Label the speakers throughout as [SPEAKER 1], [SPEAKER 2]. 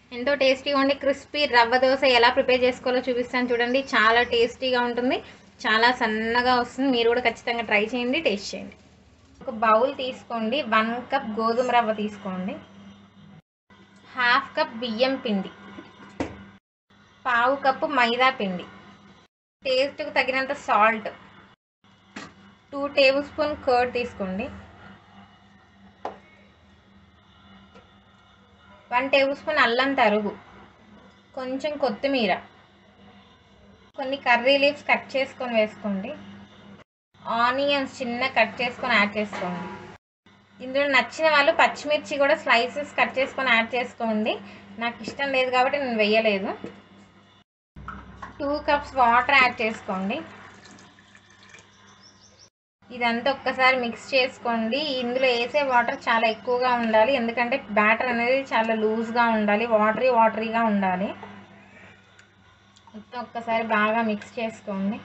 [SPEAKER 1] ఎంతో టేస్టీగా ఉండి క్రిస్పీ రవ్వ దోశ ఎలా ప్రిపేర్ చేసుకోవాలో చూపిస్తాను చూడండి చాలా టేస్టీగా ఉంటుంది చాలా సన్నగా వస్తుంది మీరు కూడా ఖచ్చితంగా ట్రై చేయండి టేస్ట్ చేయండి ఒక బౌల్ తీసుకోండి వన్ కప్ గోధుమ రవ్వ తీసుకోండి హాఫ్ కప్ బియ్యం పిండి పావు కప్పు మైదా పిండి టేస్ట్కి తగినంత salt two tablespoon curd తీసుకోండి వన్ టేబుల్ స్పూన్ అల్లం తరుగు కొంచెం కొత్తిమీర కొన్ని కర్రీ లీవ్స్ కట్ చేసుకొని వేసుకోండి ఆనియన్స్ చిన్న కట్ చేసుకొని యాడ్ చేసుకోండి ఇందులో నచ్చిన వాళ్ళు పచ్చిమిర్చి కూడా స్లైసెస్ కట్ చేసుకొని యాడ్ చేసుకోండి నాకు ఇష్టం లేదు కాబట్టి నేను వేయలేదు టూ కప్స్ వాటర్ యాడ్ చేసుకోండి ఇదంతా ఒక్కసారి మిక్స్ చేసుకోండి ఇందులో వేసే వాటర్ చాలా ఎక్కువగా ఉండాలి ఎందుకంటే బ్యాటర్ అనేది చాలా లూజ్గా ఉండాలి వాటరీ వాటరీగా ఉండాలి మొత్తం ఒక్కసారి బాగా మిక్స్ చేసుకోండి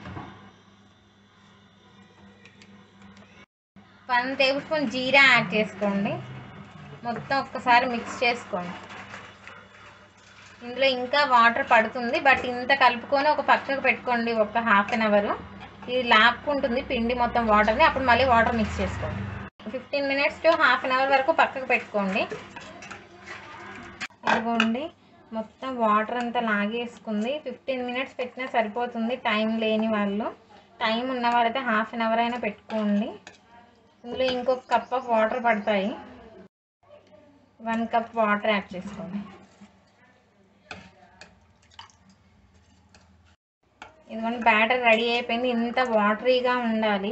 [SPEAKER 1] వన్ టేబుల్ స్పూన్ జీరా యాడ్ చేసుకోండి మొత్తం ఒక్కసారి మిక్స్ చేసుకోండి ఇందులో ఇంకా వాటర్ పడుతుంది బట్ ఇంత కలుపుకొని ఒక పక్కకు పెట్టుకోండి ఒక హాఫ్ అన్ అవర్ ఇది లాక్కుంటుంది పిండి మొత్తం వాటర్ని అప్పుడు మళ్ళీ వాటర్ మిక్స్ చేసుకోండి fifteen minutes to half an hour వరకు పక్కకు పెట్టుకోండి ఇదిగోండి మొత్తం వాటర్ అంతా లాగేసుకుంది ఫిఫ్టీన్ మినిట్స్ పెట్టినా సరిపోతుంది టైం లేని వాళ్ళు టైం ఉన్న వాళ్ళైతే హాఫ్ అన్ అవర్ అయినా పెట్టుకోండి ఇందులో ఇంకొక కప్ ఆఫ్ వాటర్ పడతాయి వన్ కప్ వాటర్ యాడ్ చేసుకోండి ఇదిగోండి బ్యాటర్ రెడీ అయిపోయింది ఇంత వాటరీగా ఉండాలి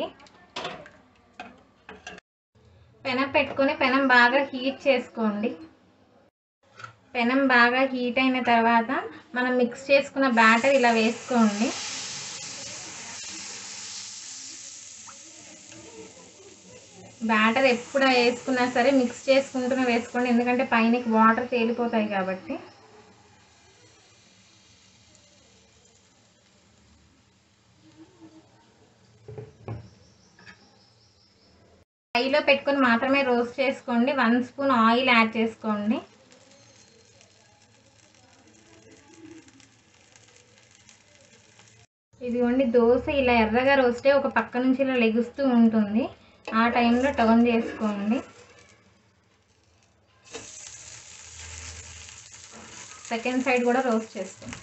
[SPEAKER 1] పెనం పెట్టుకొని పెనం బాగా హీట్ చేసుకోండి పెనం బాగా హీట్ అయిన తర్వాత మనం మిక్స్ చేసుకున్న బ్యాటర్ ఇలా వేసుకోండి బ్యాటర్ ఎప్పుడు వేసుకున్నా సరే మిక్స్ చేసుకుంటూనే వేసుకోండి ఎందుకంటే పైనకి వాటర్ తేలిపోతాయి కాబట్టి హైలో పెట్టుకొని మాత్రమే రోస్ట్ చేసుకోండి వన్ స్పూన్ ఆయిల్ యాడ్ చేసుకోండి ఇదిగోండి దోశ ఇలా ఎర్రగా రోస్టే ఒక పక్క నుంచి ఇలా లెగుస్తూ ఉంటుంది ఆ టైంలో టర్న్ చేసుకోండి సెకండ్ సైడ్ కూడా రోస్ట్ చేసుకోండి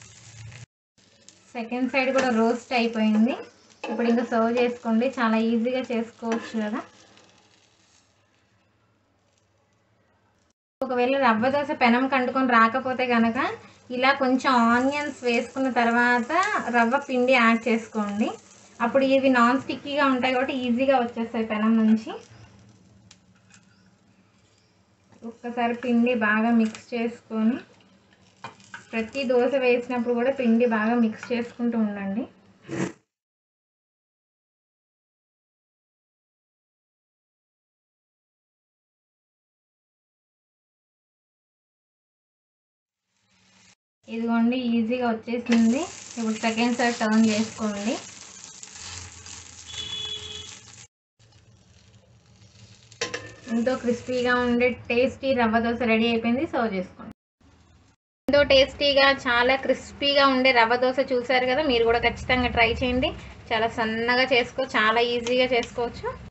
[SPEAKER 1] సెకండ్ సైడ్ కూడా రోస్ట్ అయిపోయింది ఇప్పుడు ఇంకా సర్వ్ చేసుకోండి చాలా ఈజీగా చేసుకోవచ్చు కదా ఒకవేళ రవ్వ దోశ పెనం కంటుకొని రాకపోతే కనుక ఇలా కొంచెం ఆనియన్స్ వేసుకున్న తర్వాత రవ్వ పిండి యాడ్ చేసుకోండి అప్పుడు ఇవి నాన్ స్టిక్కీగా ఉంటాయి కాబట్టి ఈజీగా వచ్చేస్తాయి పెనం నుంచి ఒక్కసారి పిండి బాగా మిక్స్ చేసుకొని ప్రతి దోశ వేసినప్పుడు కూడా పిండి బాగా మిక్స్ చేసుకుంటూ ఉండండి ఇదిగోండి ఈజీగా వచ్చేసింది ఇప్పుడు సెకండ్ సైడ్ టర్న్ చేసుకోండి ఎంతో క్రిస్పీగా ఉండే టేస్టీ రవ్వ దోశ రెడీ అయిపోయింది సర్వ్ చేసుకోండి ఎంతో టేస్టీగా చాలా క్రిస్పీగా ఉండే రవ్వ దోశ చూసారు కదా మీరు కూడా ఖచ్చితంగా ట్రై చేయండి చాలా సన్నగా చేసుకో చాలా ఈజీగా చేసుకోవచ్చు